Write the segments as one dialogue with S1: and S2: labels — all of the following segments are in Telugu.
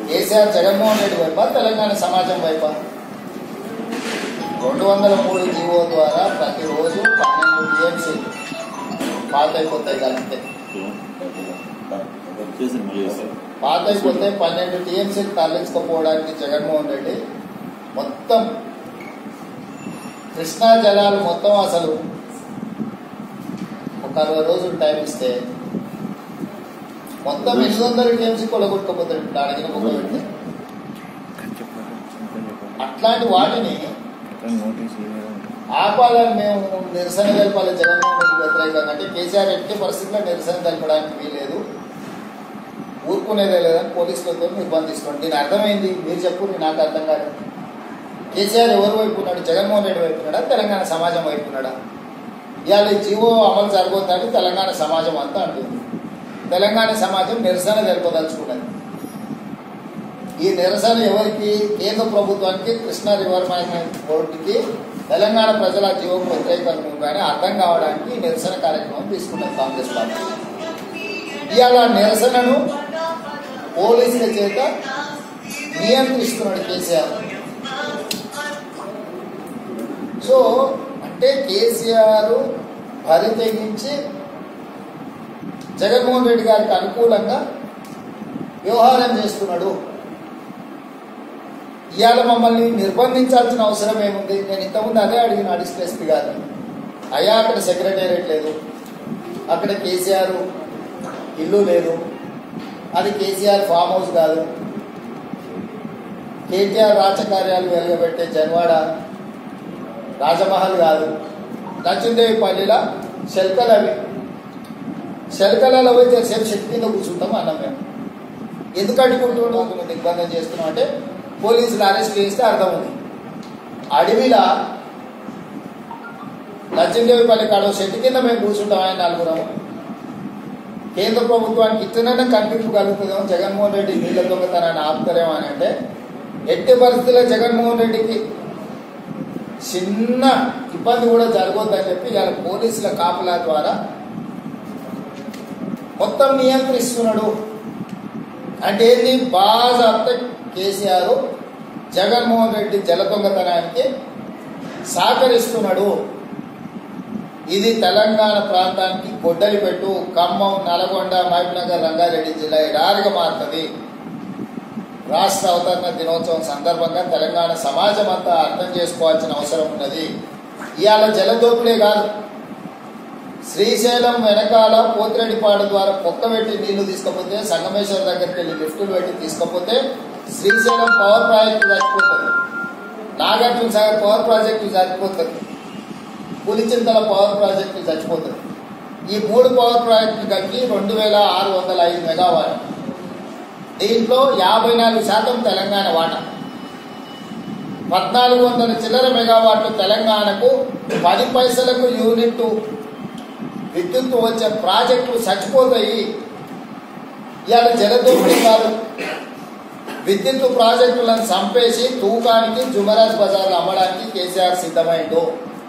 S1: కేసీఆర్ జగన్మోహన్ రెడ్డి వైపా తెలంగాణ సమాజం వైపా రెండు వందల మూడు జీవో ద్వారా ప్రతిరోజు పన్నెండు టీఎంసీ పాత అయిపోతాయి కలిపితే
S2: చేసి మళ్ళీ చేస్తారు
S1: పాత అయిపోతే పన్నెండు టీఎంసీలు తరలించకపోవడానికి జగన్మోహన్ రెడ్డి మొత్తం కృష్ణా జలాలు మొత్తం అసలు ఒక అరవై రోజులు టైం ఇస్తే మొత్తం ఎనిమిది వందల టీఎంసీ కొలగొట్టుకోపోతాడు ఇప్పుడు అడిగిన కుక్క పెడితే అట్లాంటి వాటిని ఆపాలని మేము నిరసన తెలపాలి జగన్మోహన్ రెడ్డి వ్యతిరేకంగా అంటే కేసీఆర్ ఎట్టి పరిస్థితుల్లో నిరసన తెలపడానికి వీలేదు ఊరుకునేదే లేదని పోలీసులతో నిర్బంధిస్తుంది దీని అర్థమైంది మీరు చెప్పు నాకు అర్థం కాదు కేసీఆర్ ఎవరి వైపు ఉన్నాడు జగన్మోహన్ రెడ్డి వైపు ఉన్నాడా తెలంగాణ సమాజం వైపు ఉన్నాడా ఇవాళ ఈ జీవో అమలు జరగొద్దని తెలంగాణ సమాజం అంతా అంటుంది తెలంగాణ సమాజం నిరసన తెలుపదలుచుకున్నది ఈ నిరసన ఎవరికి కేంద్ర ప్రభుత్వానికి కృష్ణా రివర్ మేనేజ్మెంట్ బోర్డుకి తెలంగాణ ప్రజల జీవోకు వ్యతిరేకంగా కానీ అర్థం కావడానికి ఈ నిరసన కార్యక్రమం తీసుకున్నది కాంగ్రెస్ పార్టీ ఇవాళ నిరసనను పోలీసుల చేత నియంత్రిస్తున్నాడు కేసీఆర్ సో అంటే కేసీఆర్ బరి తెగించి జగన్మోహన్ రెడ్డి గారికి అనుకూలంగా వ్యవహారం చేస్తున్నాడు ఇవాళ మమ్మల్ని నిర్బంధించాల్సిన అవసరం ఏముంది నేను ఇంతకుముందు అదే అడిగిన అడిషనల్ ఎస్పీ గారిని అయ్యా అక్కడ సెక్రటేరియట్ లేదు అక్కడ కేసీఆర్ ఇల్లు లేదు అది కేసీఆర్ ఫామ్ హౌస్ కాదు కేటీఆర్ రాజకార్యాలు వెలుగబెట్టే జన్వాడ రాజమహల్ కాదు లక్ష్మీదేవి పల్లిలో శల్కలు అవి శల్కలలో పోయి చేసేపు శక్తి కింద కూర్చుంటాం అన్నాం మేము ఎందుకు అడ్డుకుంటున్నాం నువ్వు దిగ్బంధం చేస్తున్నావు అంటే పోలీసులు అరెస్ట్ చేస్తే అర్థం ఉంది అడవిలా లక్ష్మీదేవిపల్లి కాడ చెట్టు కింద మేము కూర్చుంటాం ఆయన నలుగురం కేంద్ర ప్రభుత్వానికి ఇట్లనైనా కనిపించగలుగుతుందేమో జగన్మోహన్ రెడ్డి నీళ్ళ దొంగతనాన్ని ఆపుతారేమో అని అంటే ఎట్టి పరిస్థితుల్లో జగన్మోహన్ రెడ్డికి చిన్న ఇబ్బంది కూడా జరగొద్దని చెప్పి ఇవాళ పోలీసుల కాపలా ద్వారా మొత్తం నియంత్రిస్తున్నాడు అంటే ఏంది బాగా కేసీఆర్ జగన్మోహన్ రెడ్డి జల దొంగతనానికి సహకరిస్తున్నాడు ఇది తెలంగాణ ప్రాంతానికి గొడ్డలి పెట్టు ఖమ్మం నల్గొండ మహబూబ్నగర్ రంగారెడ్డి జిల్లా ఎడారిగా మారుతుంది రాష్ట్ర అవతరణ దినోత్సవం సందర్భంగా తెలంగాణ సమాజం అంతా అర్థం చేసుకోవాల్సిన అవసరం ఉన్నది ఇవాళ జలదోపిడే కాదు శ్రీశైలం వెనకాల పోతిరెడ్డిపాడు ద్వారా పొక్క పెట్టి నీళ్లు తీసుకపోతే సంగమేశ్వర దగ్గరికి వెళ్ళి లిఫ్టులు పెట్టి తీసుకపోతే శ్రీశైలం పవర్ ప్రాజెక్టు చచ్చిపోతుంది నాగార్జున సాగర్ పవర్ ప్రాజెక్టు చచ్చిపోతుంది పులిచింతల పవర్ ప్రాజెక్టు చచ్చిపోతుంది ఈ మూడు పవర్ ప్రాజెక్టులు కలిపి రెండు వేల ఆరు వందల ఐదు మెగావాట్ దీంట్లో యాభై నాలుగు శాతం తెలంగాణ వాటా పద్నాలుగు వందల చిల్లర మెగావాట్లు తెలంగాణకు పది పైసలకు యూనిట్ విద్యుత్ వచ్చే ప్రాజెక్టులు చచ్చిపోతాయి ఇవాళ జలదోపిడీ కాదు విద్యుత్ ప్రాజెక్టులను చంపేసి తూకానికి జుమరాజ్ బజార్లో అమ్మడానికి కేసీఆర్ సిద్ధమైండు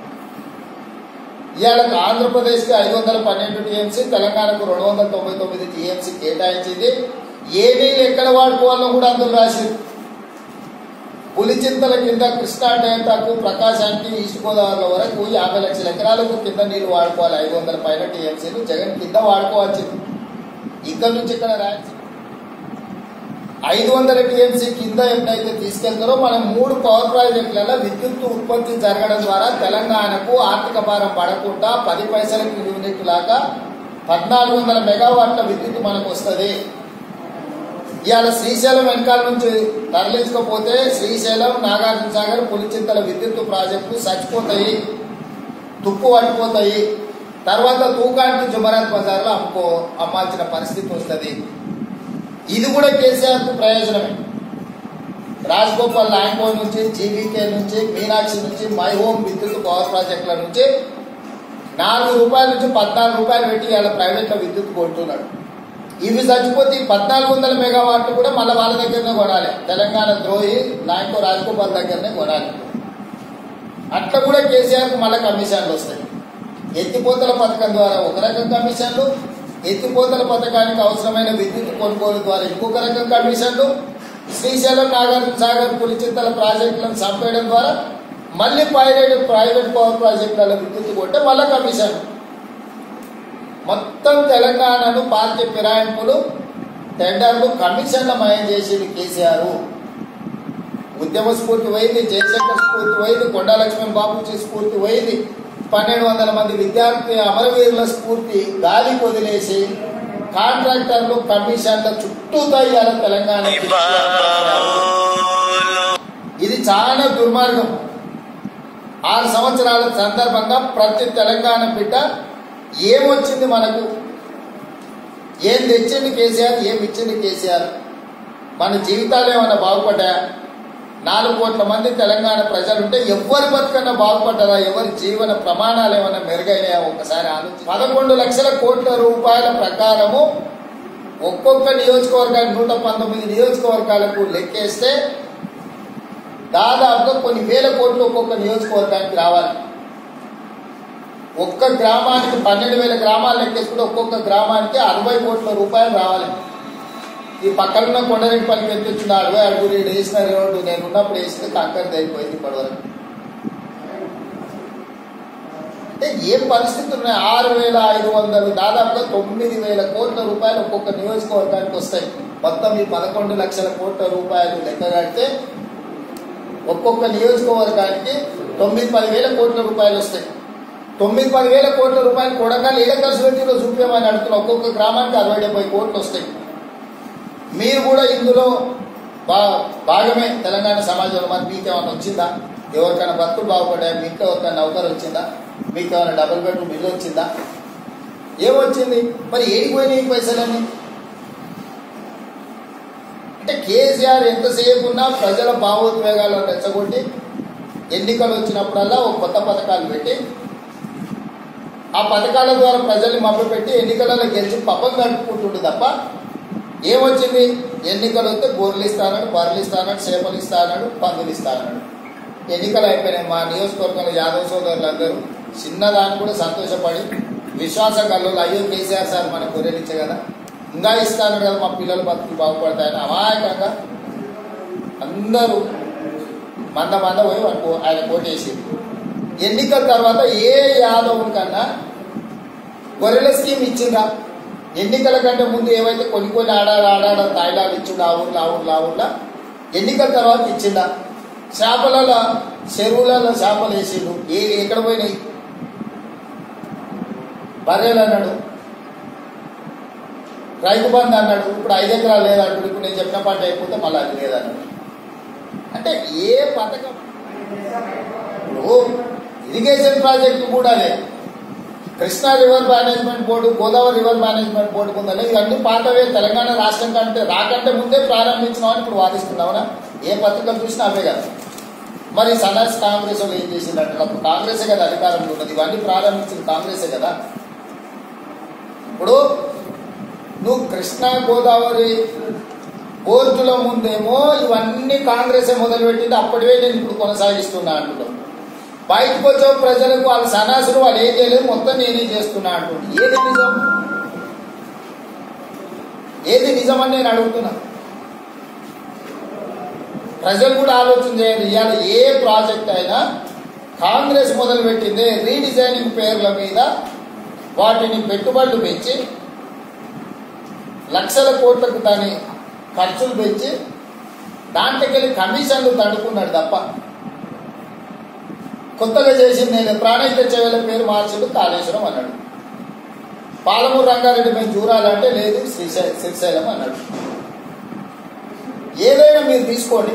S1: ఇవాళ ఆంధ్రప్రదేశ్కి ఐదు వందల పన్నెండు టీఎంసీ తెలంగాణకు రెండు వందల తొంభై తొమ్మిది టీఎంసీ కేటాయించింది ఏ నీళ్ళు ఎక్కడ వాడుకోవాలో కూడా అందులో రాసింది పులిచింతల కింద కృష్ణా డెల్టాకు ప్రకాశానికి ఈస్ట్ గోదావరి వరకు యాభై లక్షల ఎకరాలకు కింద నీళ్లు వాడుకోవాలి ఐదు వందల పైన టీఎంసీలు జగన్ కింద వాడుకోవచ్చు ఇక్కడ నుంచి ఇక్కడ రాయాల్సి ఐదు వందల టీఎంసీ కింద ఎప్పుడైతే తీసుకెళ్తారో మనం మూడు పవర్ ప్రాజెక్టులలో విద్యుత్ ఉత్పత్తి జరగడం ద్వారా తెలంగాణకు ఆర్థిక భారం పడకుండా పది పైసలకి యూనిట్ లాగా పద్నాలుగు వందల మెగావాట్ల విద్యుత్ మనకు వస్తుంది ఇవాళ శ్రీశైలం వెనకాల నుంచి తరలించకపోతే శ్రీశైలం నాగార్జున సాగర్ పులిచింతల విద్యుత్ ప్రాజెక్టులు చచ్చిపోతాయి తుప్పు పడిపోతాయి తర్వాత తూకానికి జుమరాత్ బజార్లో అమ్ముకో అమ్మాల్సిన పరిస్థితి వస్తుంది ఇది కూడా కేసీఆర్కు ప్రయోజనమే రాజగోపాల్ లాంకో నుంచి జీవీకే నుంచి మీనాక్షి నుంచి మై హోమ్ విద్యుత్ పవర్ ప్రాజెక్టుల నుంచి నాలుగు రూపాయల నుంచి పద్నాలుగు రూపాయలు పెట్టి ఇలా ప్రైవేట్లో విద్యుత్ కొంటున్నాడు ఇవి చచ్చిపోతే ఈ పద్నాలుగు వందల మెగావాట్లు కూడా మళ్ళీ వాళ్ళ దగ్గరనే కొనాలి తెలంగాణ ద్రోహి లాంకో రాజగోపాల్ దగ్గరనే కొనాలి అట్లా కూడా కేసీఆర్కు మళ్ళీ కమిషన్లు వస్తాయి ఎత్తిపోతల పథకం ద్వారా ఒక రకం కమిషన్లు ఎత్తిపోతల పథకానికి అవసరమైన విద్యుత్ కొనుగోలు ద్వారా ఇంకొక రకం కమిషన్లు శ్రీశైలం నాగార్జున సాగర్ పులిచింతల ప్రాజెక్టులను చంపేయడం ద్వారా మళ్ళీ పైరేట్ ప్రైవేట్ పవర్ ప్రాజెక్టుల విద్యుత్ కొంటే మళ్ళీ కమిషన్ మొత్తం తెలంగాణను పార్టీ ఫిరాయింపులు టెండర్లు కమిషన్ల మయం చేసేది కేసీఆర్ ఉద్యమ స్ఫూర్తి పోయింది జయశంకర్ స్ఫూర్తి పోయింది కొండా లక్ష్మణ్ బాబుజీ స్ఫూర్తి పోయింది పన్నెండు వందల మంది విద్యార్థి అమరవీరుల స్ఫూర్తి గాలి వదిలేసి కాంట్రాక్టర్లు కమిషన్ల చుట్టూ ఇవాళ తెలంగాణ ఇది చాలా దుర్మార్గం ఆరు సంవత్సరాల సందర్భంగా ప్రతి తెలంగాణ బిడ్డ ఏమొచ్చింది మనకు ఏం తెచ్చింది కేసీఆర్ ఏం ఇచ్చింది కేసీఆర్ మన జీవితాలు ఏమైనా బాగుపడ్డాయా నాలుగు కోట్ల మంది తెలంగాణ ప్రజలుంటే ఎవరి బతుకన్నా బాగుపడ్డారా ఎవరి జీవన ప్రమాణాలు ఏమైనా మెరుగైనాయా ఒకసారి ఆలోచించి పదకొండు లక్షల కోట్ల రూపాయల ప్రకారము ఒక్కొక్క నియోజకవర్గానికి నూట పంతొమ్మిది నియోజకవర్గాలకు లెక్కేస్తే దాదాపుగా కొన్ని వేల కోట్లు ఒక్కొక్క నియోజకవర్గానికి రావాలి ఒక్క గ్రామానికి పన్నెండు వేల గ్రామాలు లెక్కేసుకుంటే ఒక్కొక్క గ్రామానికి అరవై కోట్ల రూపాయలు రావాలి ఈ పక్కనున్న కొండరెడ్డిపల్లికి ఎంత వచ్చింది అరవై అడుగులు ఈడు వేసిన రోడ్డు నేను ఉన్నప్పుడు వేసింది కంకర తగ్గిపోయింది ఇప్పటివరకు అంటే ఏ పరిస్థితులు ఉన్నాయి ఆరు వేల ఐదు వందలు దాదాపుగా తొమ్మిది వేల కోట్ల రూపాయలు ఒక్కొక్క నియోజకవర్గానికి వస్తాయి మొత్తం ఈ పదకొండు లక్షల కోట్ల రూపాయలు లెక్క కడితే ఒక్కొక్క నియోజకవర్గానికి తొమ్మిది పదివేల కోట్ల రూపాయలు వస్తాయి తొమ్మిది పదివేల కోట్ల రూపాయలు కొడకాలు ఏడ ఖర్చు పెట్టిలో చూపించమని అడుగుతున్నా ఒక్కొక్క గ్రామానికి అరవై డెబ్బై కోట్లు వస్తాయి మీరు కూడా ఇందులో బా భాగమే తెలంగాణ సమాజంలో మరి మీకు ఏమైనా వచ్చిందా ఎవరికైనా బతుకులు బాగుపడ్డాయా మీకు ఎవరికైనా నౌకరు వచ్చిందా మీకు ఏమైనా డబుల్ బెడ్రూమ్ ఇల్లు వచ్చిందా ఏమొచ్చింది మరి ఏడికి పోయినాయి ఈ పైసలన్నీ అంటే కేసీఆర్ ఎంతసేపు ఉన్నా ప్రజల భావోద్వేగాలను రెచ్చగొట్టి ఎన్నికలు వచ్చినప్పుడల్లా ఒక కొత్త పథకాలు పెట్టి ఆ పథకాల ద్వారా ప్రజల్ని మభ్యపెట్టి ఎన్నికలలో గెలిచి పబ్బం గడుపుకుంటుండు తప్ప ఏమొచ్చింది ఎన్నికలు వస్తే గొర్రెలు ఇస్తానడు బర్రెలు ఇస్తానడు చేపలు ఇస్తానడు పందులు ఇస్తానడు ఎన్నికలు అయిపోయినాయి మా నియోజకవర్గంలో యాదవ్ సోదరులు అందరూ చిన్నదాన్ని కూడా సంతోషపడి విశ్వాసం కల్లో అయ్యో కేసీఆర్ సార్ మన గొర్రెలు ఇచ్చే కదా ఇంకా ఇస్తాను కదా మా పిల్లలు బతుకులు బాగుపడతాయని అమాయకంగా అందరూ మంద మంద పోయి వాడు ఆయన కోటేసి ఎన్నికల తర్వాత ఏ యాదవుని కన్నా గొర్రెల స్కీమ్ ఇచ్చిందా ఎన్నికల కంటే ముందు ఏవైతే కొన్ని కొన్ని ఆడాడు ఆడాడ తాయిలాలు ఇచ్చిండు ఆ ఊర్లో ఆ ఊర్లో ఆ ఊర్లో ఎన్నికల తర్వాత ఇచ్చిందా చేపలలో చెరువులలో చేపలు వేసిండు ఏ ఎక్కడ పోయినాయి బర్రెలు అన్నాడు రైతు బంధు అన్నాడు ఇప్పుడు ఐదు ఎకరాలు లేదంటాడు ఇప్పుడు నేను చెప్పిన పంట అయిపోతే మళ్ళీ అది లేదన్నాడు అంటే ఏ పథకం ఇప్పుడు ఇరిగేషన్ ప్రాజెక్టు కూడా లేదు Krishna river management board Godavari river management board ఉందని ఇవన్నీ పాతవే తెలంగాణ రాష్ట్రం కంటే రాకంటే ముందే ప్రారంభించినామని ఇప్పుడు వాదిస్తున్నావునా ఏ పత్రికలు చూసినా అవే కదా మరి సనాస్ కాంగ్రెస్ వాళ్ళు ఏం చేసిందంటే అప్పుడు కాంగ్రెసే కదా అధికారంలో ఉన్నది ఇవన్నీ ప్రారంభించింది కాంగ్రెసే కదా ఇప్పుడు నువ్వు కృష్ణా గోదావరి బోర్డుల ముందేమో ఇవన్నీ కాంగ్రెసే మొదలుపెట్టింది అప్పటివే నేను ఇప్పుడు కొనసాగిస్తున్నా అంటున్నావు బయటకు వచ్చే ప్రజలకు వాళ్ళ సన్నాసులు వాళ్ళు ఏం చేయలేదు మొత్తం నేనే చేస్తున్నా అంటుంది ఏది నిజం ఏది నిజమని నేను అడుగుతున్నా ప్రజలు కూడా ఆలోచన చేయండి ఇవాళ ఏ ప్రాజెక్ట్ అయినా కాంగ్రెస్ మొదలుపెట్టిందే రీడిజైనింగ్ పేర్ల మీద వాటిని పెట్టుబడులు పెంచి లక్షల కోట్లకు దాని ఖర్చులు పెంచి దాంట్లోకెళ్ళి కమిషన్లు తడుకున్నాడు తప్ప కొత్తగా చేసింది నేను ప్రాణహిత చెవుల పేరు మార్చిండు కాళేశ్వరం అన్నాడు పాలమూరు రంగారెడ్డి మేము చూడాలంటే లేదు శ్రీశైలం శ్రీశైలం అన్నాడు ఏదైనా మీరు తీసుకోండి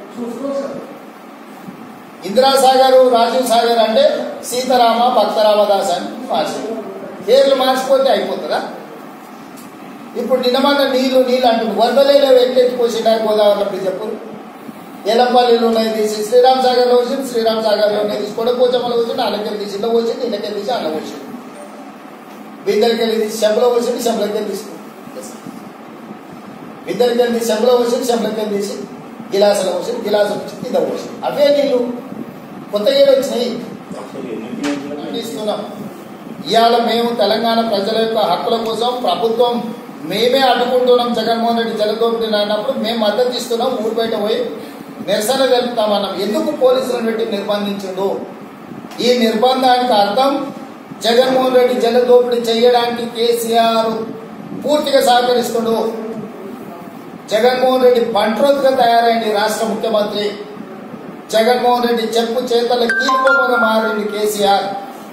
S1: ఇందిరాసాగర్ రాజీవ్ సాగర్ అంటే సీతారామ భక్తరామదాస్ అని మార్చింది పేర్లు మార్చిపోతే అయిపోతుందా ఇప్పుడు నిన్నమన్న నీళ్లు నీళ్ళు అంటుంది వరదలేలో ఎట్టెత్తుకోసిండా గోదావరిలో మీరు చెప్పు ఎలంపల్లిలో ఉన్నాయి తీసి శ్రీరామ్ సాగర్లో వచ్చింది శ్రీరామ్ సాగర్లో ఉన్నాయి తీసి కొడపోచమ్మలో వచ్చింది అల్లకెళ్ళి తీసి ఇంట్లో వచ్చింది ఇళ్ళకెళ్ళి తీసి అల్ల వచ్చింది బిందెలకెళ్ళి తీసి చెంపలో వచ్చింది చెంపలకెళ్ళి తీసుకుంది బిందెలకెళ్ళి తీసి చెంపలో వచ్చింది చెంపలకెళ్ళి తీసి గిలాసులో వచ్చింది గిలాసు వచ్చి కింద వచ్చింది అవే నీళ్ళు కొత్త ఏడు వచ్చినాయి ఇస్తున్నాం ఇవాళ మేము తెలంగాణ ప్రజల యొక్క హక్కుల కోసం ప్రభుత్వం మేమే అడ్డుకుంటున్నాం జగన్మోహన్ రెడ్డి జలదోపిడిని అన్నప్పుడు మేము మద్దతు ఇస్తున్నాం ఊరు బయట పోయి నిరసన తెలుపుతామన్నాం ఎందుకు పోలీసులను పెట్టి నిర్బంధించిండు ఈ నిర్బంధానికి అర్థం జగన్మోహన్ రెడ్డి జలదోపిడి చేయడానికి కేసీఆర్ పూర్తిగా సహకరిస్తుడు జగన్మోహన్ రెడ్డి బంట్రోత్గా తయారైంది రాష్ట్ర ముఖ్యమంత్రి జగన్మోహన్ రెడ్డి చెప్పు చేతల కీలుకోమగా మారింది కేసీఆర్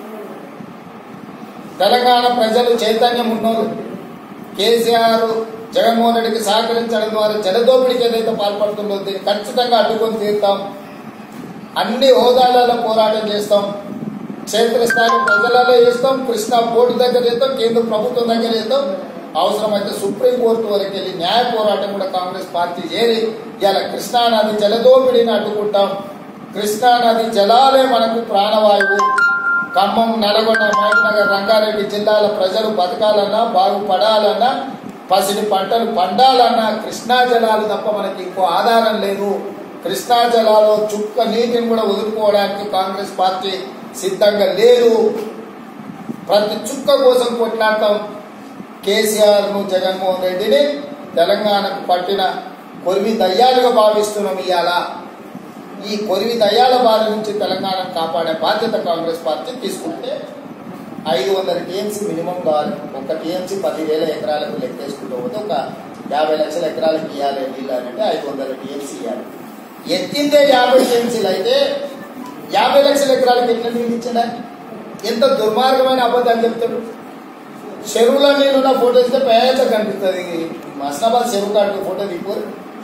S1: తెలంగాణ ప్రజలు చైతన్యం ఉన్నోరు కేసీఆర్ జగన్మోహన్ రెడ్డికి సహకరించడం ద్వారా జలదోపిడికి ఏదైతే పాల్పడుతుందో దీన్ని ఖచ్చితంగా అడ్డుకొని తీరుతాం అన్ని హోదాలలో పోరాటం చేస్తాం క్షేత్రస్థాయి ప్రజలలో చేస్తాం కృష్ణా బోర్డు దగ్గర చేస్తాం కేంద్ర ప్రభుత్వం దగ్గర చేస్తాం అవసరమైతే సుప్రీంకోర్టు వరకు వెళ్ళి న్యాయ పోరాటం కూడా కాంగ్రెస్ పార్టీ చేరి ఇలా కృష్ణానది జలదోపిడిని అడ్డుకుంటాం కృష్ణానది జలాలే మనకు ప్రాణవాయువు ఖమ్మం నల్గొండ మహబూబ్నగర్ రంగారెడ్డి జిల్లాల ప్రజలు బతకాలన్నా బాగుపడాలన్నా పసిడి పంటలు పండాలన్నా కృష్ణా జలాలు తప్ప మనకి ఇంకో ఆధారం లేదు కృష్ణా జలాలు చుక్క నీటిని కూడా వదులుకోవడానికి కాంగ్రెస్ పార్టీ సిద్ధంగా లేదు ప్రతి చుక్క కోసం కొట్లాడతాం కేసీఆర్ ను జగన్మోహన్ రెడ్డిని తెలంగాణకు పట్టిన కొరివి దయ్యాలుగా భావిస్తున్నాం ఇవాళ ఈ కొరివి దయ్యాల బారి నుంచి తెలంగాణను కాపాడే బాధ్యత కాంగ్రెస్ పార్టీ తీసుకుంటే ఐదు వందల టీఎంసీ మినిమం కావాలి ఒక టీఎంసీ పదివేల ఎకరాలకు లెక్కేసుకుంటూ పోతే ఒక యాభై లక్షల ఎకరాలకు ఇవ్వాలి నీళ్ళు అని అంటే ఐదు వందల టీఎంసీ ఇవ్వాలి ఎత్తిందే యాభై టీఎంసీలు అయితే యాభై లక్షల ఎకరాలకు ఎట్లా నీళ్ళు ఇచ్చిండా ఎంత దుర్మార్గమైన అబద్ధాలు చెప్తాడు చెరువులో నీళ్ళున్న ఫోటో ఇస్తే పేద కనిపిస్తుంది మస్నాబాద్ చెరువు కాడికి ఫోటో దిగిపోరు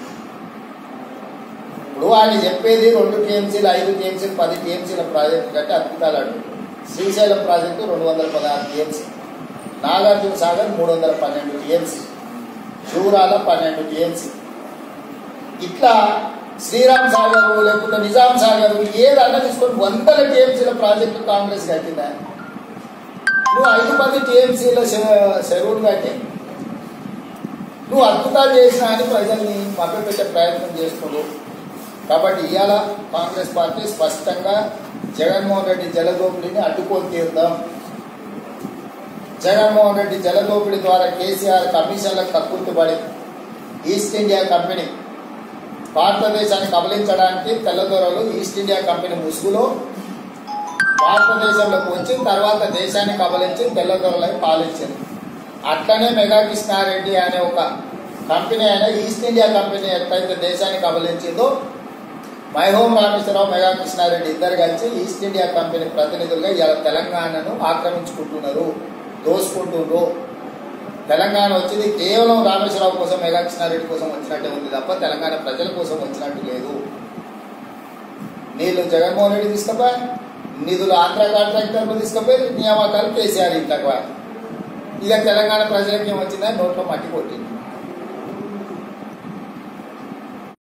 S1: ఇప్పుడు ఆయన చెప్పేది రెండు టీఎంసీలు ఐదు టీఎంసీలు పది టీఎంసీల ప్రాజెక్టు కంటే అద్భుతాలు అంటు శ్రీశైలం ప్రాజెక్టు రెండు వందల పదహారు టీఎంసీ నాగార్జున సాగర్ మూడు వందల పన్నెండు టీఎంసీ జూరాల పన్నెండు టీఎంసీ ఇట్లా శ్రీరామ్ సాగర్ లేకపోతే నిజాం సాగర్ ఏదన్నా తీసుకొని వందల టీఎంసీల ప్రాజెక్టు కాంగ్రెస్ కట్టిందా నువ్వు ఐదు పది టీఎంసీల చెరువులు కట్టి నువ్వు అద్భుతాలు చేసినా అని ప్రజల్ని మభ్యపెట్టే ప్రయత్నం చేస్తున్నావు కాబట్టి ఇవాళ కాంగ్రెస్ పార్టీ స్పష్టంగా జగన్మోహన్ రెడ్డి జలదోపిడిని అడ్డుకొని తీరుతాం జగన్మోహన్ రెడ్డి జలదోపిడి ద్వారా కేసీఆర్ కమిషన్లకు కక్కుర్తిపడి ఈస్ట్ ఇండియా కంపెనీ భారతదేశాన్ని కబలించడానికి తెల్లదొరలు ఈస్ట్ ఇండియా కంపెనీ ముసుగులో భారతదేశంలోకి వచ్చి తర్వాత దేశాన్ని కబలించి తెల్లదొరలై పాలించింది అట్లనే మెగా కృష్ణారెడ్డి అనే ఒక కంపెనీ అయినా ఈస్ట్ ఇండియా కంపెనీ ఎట్లయితే దేశాన్ని కబలించిందో మైహోం రామేశ్వరరావు మెగా కృష్ణారెడ్డి ఇద్దరు కలిసి ఈస్ట్ ఇండియా కంపెనీ ప్రతినిధులుగా ఇలా తెలంగాణను ఆక్రమించుకుంటున్నారు దోసుకుంటున్నారు తెలంగాణ వచ్చింది కేవలం రామేశ్వరరావు కోసం మెగా కృష్ణారెడ్డి కోసం వచ్చినట్టే ఉంది తప్ప తెలంగాణ ప్రజల కోసం వచ్చినట్టు లేదు నీళ్లు జగన్మోహన్ రెడ్డి తీసుకుపోయి నిధులు ఆంధ్ర కాంట్రాక్టర్లు తీసుకుపోయి నియామకాలు కేసీఆర్ ఇంతకు ఇక తెలంగాణ ప్రజలకి ఏమొచ్చిందని నోట్లో మట్టి కొట్టింది